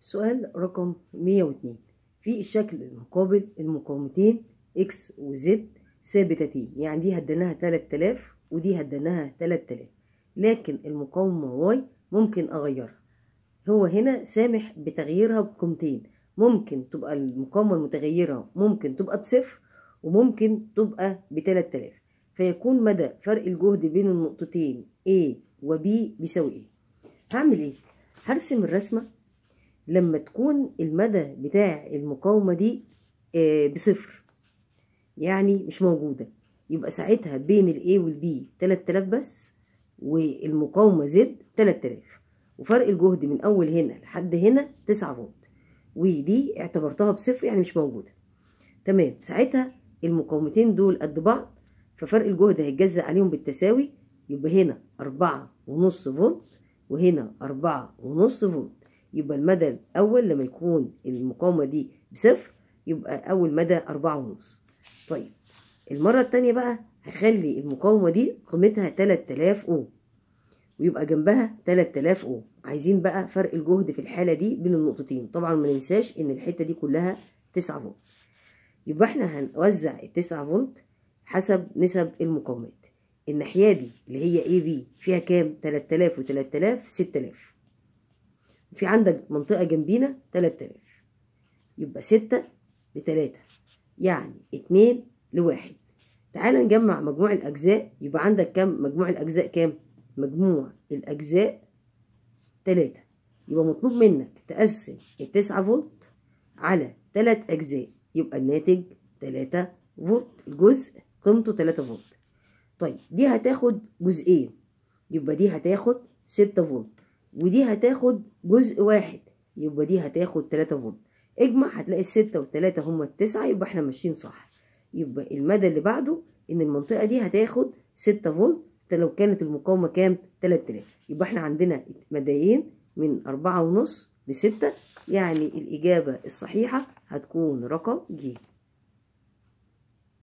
سؤال رقم 102 في الشكل المقابل المقاومتين x و z ثابتتين يعني دي هديناها 3000 ودي هديناها 3000 لكن المقاومة y ممكن أغيرها هو هنا سامح بتغييرها بقيمتين ممكن تبقى المقاومة المتغيرة ممكن تبقى بصفر وممكن تبقى ب 3000 فيكون مدى فرق الجهد بين النقطتين A و B بيساوي ايه هعمل ايه هرسم الرسمة لما تكون المدى بتاع المقاومة دي آه بصفر يعني مش موجودة يبقى ساعتها بين ال A وال B 3000 بس والمقاومة Z 3000 وفرق الجهد من أول هنا لحد هنا 9 فولت ودي اعتبرتها بصفر يعني مش موجودة تمام ساعتها المقاومتين دول قد بعض ففرق الجهد هيتجزأ عليهم بالتساوي يبقى هنا أربعة ونص فولت وهنا أربعة ونص فولت يبقى المدى الأول لما يكون المقاومة دي بصفر يبقى أول مدى أربعة ونص طيب المرة التانية بقى هخلي المقاومة دي قيمتها 3000 أوم ويبقى جنبها 3000 أوم عايزين بقى فرق الجهد في الحالة دي بين النقطتين طبعا ما ننساش إن الحتة دي كلها 9 فولت يبقى احنا هنوزع ال 9 فولت حسب نسب المقاومات الناحية دي اللي هي اي بي فيها كام 3000 و3000 6000 في عندك منطقة جنبينا 3000 يبقى 6 لتلاتة يعني اتنين لواحد تعال نجمع مجموع الأجزاء يبقى عندك كام مجموع الأجزاء كام مجموع الأجزاء تلاتة يبقى مطلوب منك تقسم التسعة فولت على تلات أجزاء يبقى الناتج تلاتة فولت الجزء قيمته تلاتة فولت طيب دي هتاخد جزئين يبقى دي هتاخد ستة فولت ودي هتاخد جزء واحد يبقى دي هتاخد تلاتة فولت اجمع هتلاقي الستة والتلاتة هما التسعة يبقى احنا ماشيين صح يبقى المدى اللي بعده ان المنطقة دي هتاخد ستة فولت لو كانت المقاومة كام تلات آلاف يبقى احنا عندنا مدايين من أربعة ونص لستة يعني الإجابة الصحيحة هتكون رقم ج